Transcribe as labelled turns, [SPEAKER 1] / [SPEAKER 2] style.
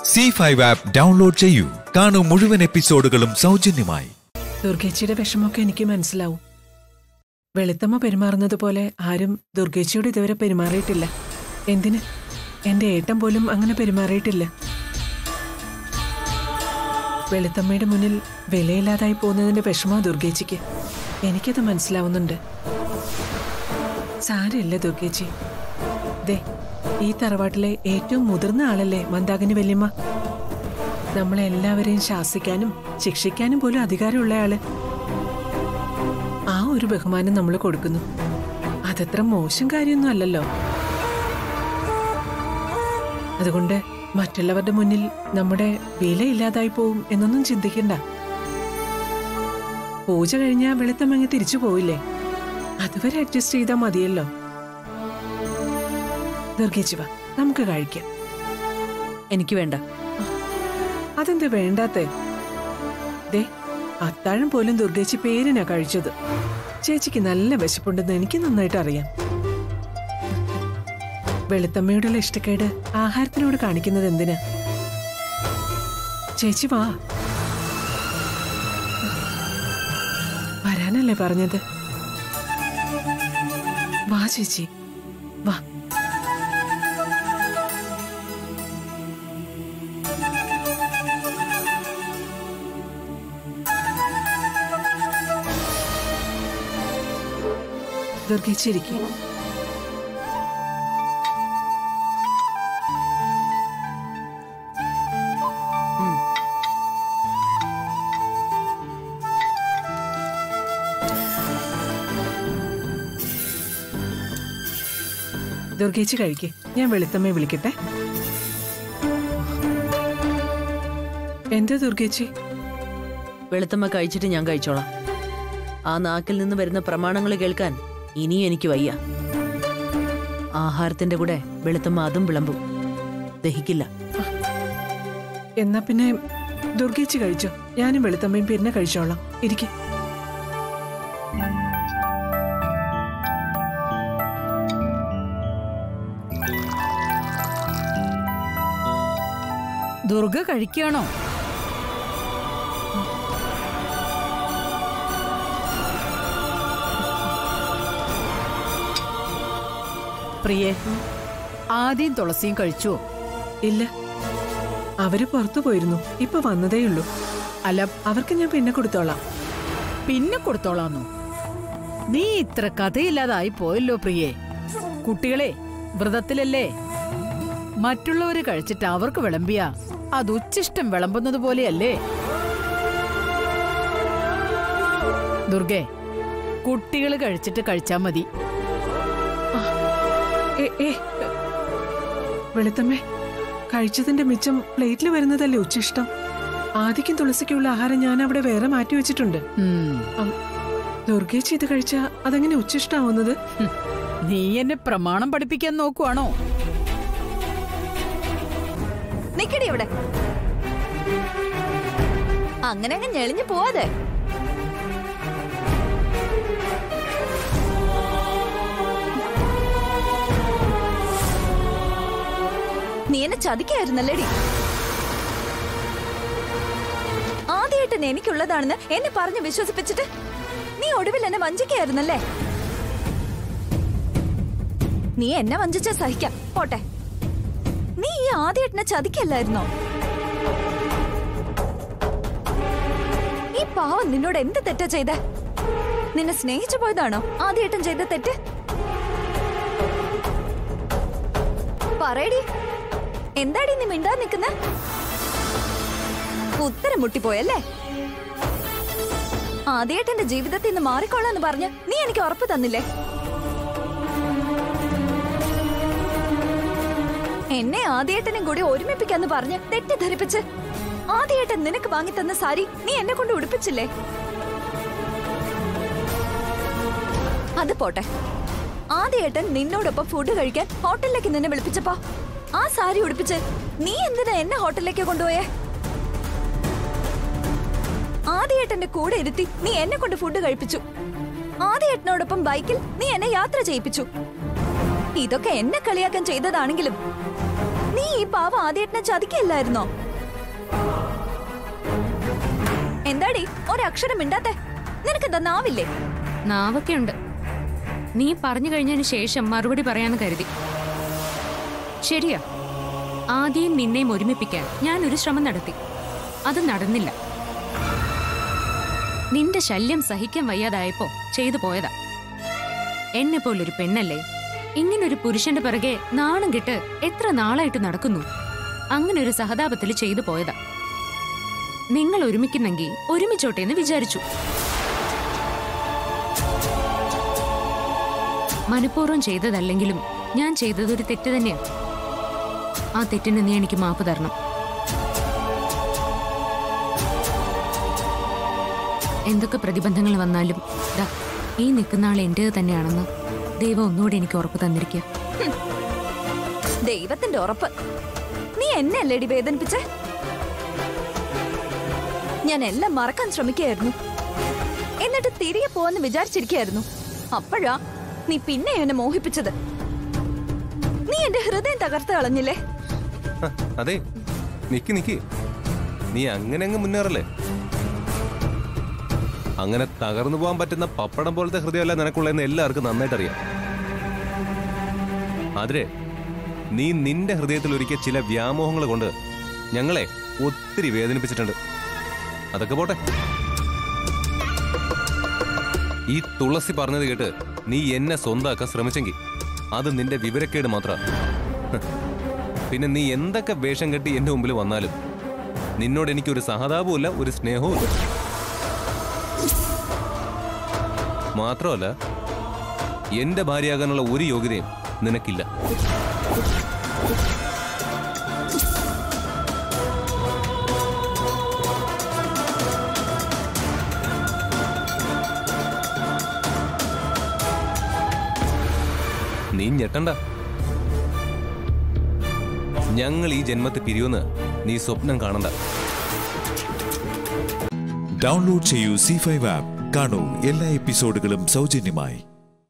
[SPEAKER 1] C five app download ചെയ്യൂ കാണൂ മുഴുവൻ എപ്പിസോഡുകളും സൗജന്യമായി
[SPEAKER 2] ദുർഗേച്ചിയുടെ വിഷമമൊക്കെ എനിക്ക് മനസ്സിലാവും വെളുത്തമ്മ പെരുമാറുന്നത് പോലെ ആരും ദുർഗേച്ചിയോട് ഇതുവരെ പെരുമാറിയിട്ടില്ല എന്തിന് എന്റെ ഏട്ടൻ പോലും അങ്ങനെ പെരുമാറിയിട്ടില്ല വെളുത്തമ്മയുടെ മുന്നിൽ വിലയില്ലാതായി പോകുന്നതിന്റെ വിഷമ ദുർഗേച്ചിക്ക് എനിക്കത് മനസ്സിലാവുന്നുണ്ട് സാരമില്ല ദുർഗേച്ചി ദേ ഈ തറവാട്ടിലെ ഏറ്റവും മുതിർന്ന ആളല്ലേ മന്ദാകിനി വല്യമ്മ നമ്മളെ എല്ലാവരെയും ശാസിക്കാനും ശിക്ഷിക്കാനും പോലും അധികാരമുള്ള ആള് ആ ഒരു ബഹുമാനം നമ്മൾ കൊടുക്കുന്നു അതത്ര മോശം കാര്യമൊന്നും അല്ലല്ലോ അതുകൊണ്ട് മറ്റുള്ളവരുടെ മുന്നിൽ നമ്മുടെ വില ഇല്ലാതായി പോവും എന്നൊന്നും ചിന്തിക്കണ്ട പൂജ കഴിഞ്ഞാൽ വെളുത്തമങ്ങ് തിരിച്ചു പോയില്ലേ അതുവരെ അഡ്ജസ്റ്റ് ചെയ്താൽ മതിയല്ലോ ദുർഗേച്ചി വാ നമുക്ക് കഴിക്കാം
[SPEAKER 3] എനിക്ക് വേണ്ട
[SPEAKER 2] അതെന്ത് വേണ്ടാത്തേ ദേ അത്താഴം പോലും ദുർഗേച്ചി പേരിനാ കഴിച്ചത് ചേച്ചിക്ക് നല്ല വിശപ്പുണ്ടെന്ന് എനിക്ക് നന്നായിട്ട് അറിയാം വെളുത്തമ്മയോടുള്ള ഇഷ്ടക്കേട് ആഹാരത്തിനോട് കാണിക്കുന്നത് എന്തിനാ ചേച്ചി വാ വരാനല്ലേ പറഞ്ഞത് വാ ചേച്ചി വാ ദുർഗിച്ചിരിക്കും ദുർഗേച്ചി കഴിക്ക് ഞാൻ വെളുത്തമ്മയെ വിളിക്കട്ടെ എന്താ ദുർഗേച്ചി
[SPEAKER 3] വെളുത്തമ്മ കഴിച്ചിട്ട് ഞാൻ കഴിച്ചോളാം ആ നാക്കിൽ നിന്ന് വരുന്ന പ്രമാണങ്ങൾ കേൾക്കാൻ ഇനിയും എനിക്ക് വയ്യ ആഹാരത്തിന്റെ കൂടെ വെളുത്തമ്മ അതും വിളമ്പും ദഹിക്കില്ല
[SPEAKER 2] എന്നാ പിന്നെ ദുർഗേച്ചി കഴിച്ചോ ഞാനും വെളുത്തമ്മയും പിന്നെ കഴിച്ചോളാം ഇരിക്കെ
[SPEAKER 4] ദുർഗ കഴിക്കുകയാണോ പ്രിയേ ആദ്യം തുളസിയും കഴിച്ചുവോ
[SPEAKER 2] ഇല്ല അവര് പുറത്തു പോയിരുന്നു ഇപ്പൊ വന്നതേയുള്ളൂ
[SPEAKER 4] അല്ല
[SPEAKER 2] അവർക്ക് ഞാൻ പിന്നെ കൊടുത്തോളാം
[SPEAKER 4] പിന്നെ കൊടുത്തോളാന്നോ നീ ഇത്ര കഥയില്ലാതായി പോയല്ലോ പ്രിയേ കുട്ടികളെ വ്രതത്തിലല്ലേ മറ്റുള്ളവര് കഴിച്ചിട്ട് അവർക്ക് വിളമ്പിയ അത് ഉച്ചിഷ്ടം വിളമ്പുന്നത് പോലെയല്ലേ ദുർഗേ കുട്ടികൾ കഴിച്ചിട്ട് കഴിച്ചാ മതി
[SPEAKER 2] ഏ ഏ വെളുത്തമ്മേ കഴിച്ചതിന്റെ മിച്ചം പ്ലേറ്റിൽ വരുന്നതല്ലേ ഉച്ചിഷ്ടം ആദിക്കും തുളസിക്കുള്ള ആഹാരം ഞാൻ അവിടെ വേറെ മാറ്റി വെച്ചിട്ടുണ്ട്
[SPEAKER 4] ഉം.
[SPEAKER 2] അം, ദുർഗേച്ചി ഇത് കഴിച്ച അതെങ്ങനെ ഉച്ചിഷ്ടാവുന്നത്
[SPEAKER 4] ഹും. നീ എന്നെ പ്രമാണം പഠിപ്പിക്കാൻ നോക്കുവാണോ
[SPEAKER 5] നിക്കടി ഇവിടെ അങ്ങനെ അങ്ങ് ഞെളിഞ്ഞു പോവാതെ നീ എന്നെ ചതിക്കായിരുന്നല്ലേടി ആദ്യമായിട്ട് എനിക്കുള്ളതാണെന്ന് എന്നെ പറഞ്ഞ് വിശ്വസിപ്പിച്ചിട്ട് നീ ഒടുവിൽ എന്നെ വഞ്ചിക്കായിരുന്നല്ലേ നീ എന്നെ വഞ്ചിച്ച സഹിക്കാം പോട്ടെ നീ ഈ ആദ്യേട്ടനെ ചതിക്കല്ലായിരുന്നോ ഈ പാവം നിന്നോട് എന്ത് തെറ്റാ ചെയ്തേ നിന്നെ സ്നേഹിച്ചു പോയതാണോ ആദ്യേട്ടൻ ചെയ്ത തെറ്റ് പറയടി എന്താടി നീ മിണ്ടാ നിക്കുന്ന ഉത്തരം മുട്ടിപ്പോയല്ലേ ആദ്യേട്ടന്റെ ജീവിതത്തിൽ നിന്ന് മാറിക്കോളാന്ന് പറഞ്ഞ് നീ എനിക്ക് ഉറപ്പ് തന്നില്ലേ എന്നെ ആദ്യേട്ടനും കൂടി ഒരുമിപ്പിക്കാന്ന് പറഞ്ഞ് തെറ്റിദ്ധരിപ്പിച്ച് ആദ്യേട്ടൻ നിനക്ക് വാങ്ങിത്തന്ന സാരി നീ എന്നെ കൊണ്ട് ഉടുപ്പിച്ചില്ലേ അത് പോട്ടെ ആദ്യേട്ടൻ നിന്നോടൊപ്പം ഫുഡ് കഴിക്കാൻ ഹോട്ടലിലേക്ക് നിന്നെ വിളിപ്പിച്ചപ്പോ ആ സാരി ഉടുപ്പിച്ച് നീ എന്തിനാ എന്നെ ഹോട്ടലിലേക്ക് കൊണ്ടുപോയേ ആദ്യേട്ടന്റെ കൂടെ ഇരുത്തി നീ എന്നെ കൊണ്ട് ഫുഡ് കഴിപ്പിച്ചു ആദ്യേട്ടനോടൊപ്പം ബൈക്കിൽ നീ എന്നെ യാത്ര ചെയ്യിപ്പിച്ചു ഇതൊക്കെ എന്നെ കളിയാക്കാൻ ചെയ്തതാണെങ്കിലും നീ ഈ പാവ ആദ്യേട്ടനെ ചതിക്കില്ലായിരുന്നോ എന്താടി ഒരക്ഷരം മിണ്ടാത്തെ നിനക്കെന്താ നാവില്ലേ
[SPEAKER 6] നാവൊക്കെ ഉണ്ട് നീ പറഞ്ഞു കഴിഞ്ഞതിന് ശേഷം മറുപടി പറയാന്ന് കരുതി ശരിയാ ആദ്യം നിന്നെയും ഒരുമിപ്പിക്കാൻ ഞാൻ ഒരു ശ്രമം നടത്തി അത് നടന്നില്ല നിന്റെ ശല്യം സഹിക്കാൻ വയ്യാതായപ്പോ ചെയ്തു പോയതാ എന്നെ പോലൊരു പെണ്ണല്ലേ ഇങ്ങനൊരു പുരുഷന്റെ പിറകെ നാണം കിട്ട് എത്ര നാളായിട്ട് നടക്കുന്നു അങ്ങനെ ഒരു സഹതാപത്തിൽ ചെയ്തു പോയതാ നിങ്ങൾ ഒരുമിക്കുന്നെങ്കിൽ ഒരുമിച്ചോട്ടെ എന്ന് വിചാരിച്ചു മനഃപൂർവ്വം ചെയ്തതല്ലെങ്കിലും ഞാൻ ചെയ്തതൊരു തെറ്റ് തന്നെയാണ് ആ തെറ്റിന് നീ എനിക്ക് മാപ്പ് തരണം എന്തൊക്കെ പ്രതിബന്ധങ്ങൾ വന്നാലും ദാ ഈ നിൽക്കുന്ന ആൾ എന്റേത് തന്നെയാണെന്ന് ദൈവം ഒന്നുകൂടി എനിക്ക് ഉറപ്പ് തന്നിരിക്കുക
[SPEAKER 5] ദൈവത്തിന്റെ ഉറപ്പ് നീ എന്നെ അല്ലേടി വേദനിപ്പിച്ചേ ഞാൻ എല്ലാം മറക്കാൻ ശ്രമിക്കുകയായിരുന്നു എന്നിട്ട് തിരികെ പോവാന്ന് വിചാരിച്ചിരിക്കുകയായിരുന്നു അപ്പോഴാ നീ പിന്നെ എന്നെ മോഹിപ്പിച്ചത് നീ എന്റെ ഹൃദയം തകർത്ത് കളഞ്ഞില്ലേ
[SPEAKER 7] ഹ, അതെ നിക്ക് നിക്ക് നീ അങ്ങനെ അങ്ങ് മുന്നേറല്ലേ അങ്ങനെ തകർന്നു പോകാൻ പറ്റുന്ന പപ്പടം പോലത്തെ ഹൃദയമല്ല നിനക്കുള്ളതെന്ന് എല്ലാവർക്കും നന്നായിട്ട് അറിയാം ആതിരെ നീ നിന്റെ ഹൃദയത്തിൽ ഒരുക്കിയ ചില വ്യാമോഹങ്ങൾ കൊണ്ട് ഞങ്ങളെ ഒത്തിരി വേദനിപ്പിച്ചിട്ടുണ്ട് അതൊക്കെ പോട്ടെ ഈ തുളസി പറഞ്ഞത് കേട്ട് നീ എന്നെ സ്വന്തമാക്കാൻ ശ്രമിച്ചെങ്കിൽ അത് നിന്റെ വിവരക്കേട് മാത്രമാണ് പിന്നെ നീ എന്തൊക്കെ വേഷം കെട്ടി എന്റെ മുമ്പിൽ വന്നാലും നിന്നോട് എനിക്കൊരു സഹതാപവുമില്ല ഒരു സ്നേഹവും ഇല്ല മാത്രമല്ല എന്റെ ഭാര്യയാകാനുള്ള ഒരു യോഗ്യതയും നിനക്കില്ല നീ ഞെട്ടണ്ട ഞങ്ങൾ ഈ ജന്മത്തെ പിരിയുമെന്ന് നീ സ്വപ്നം കാണണ്ട
[SPEAKER 1] ഡൗൺലോഡ് ചെയ്യൂ സി ഫൈവ് ആപ്പ് കാണൂ എല്ലാ എപ്പിസോഡുകളും സൗജന്യമായി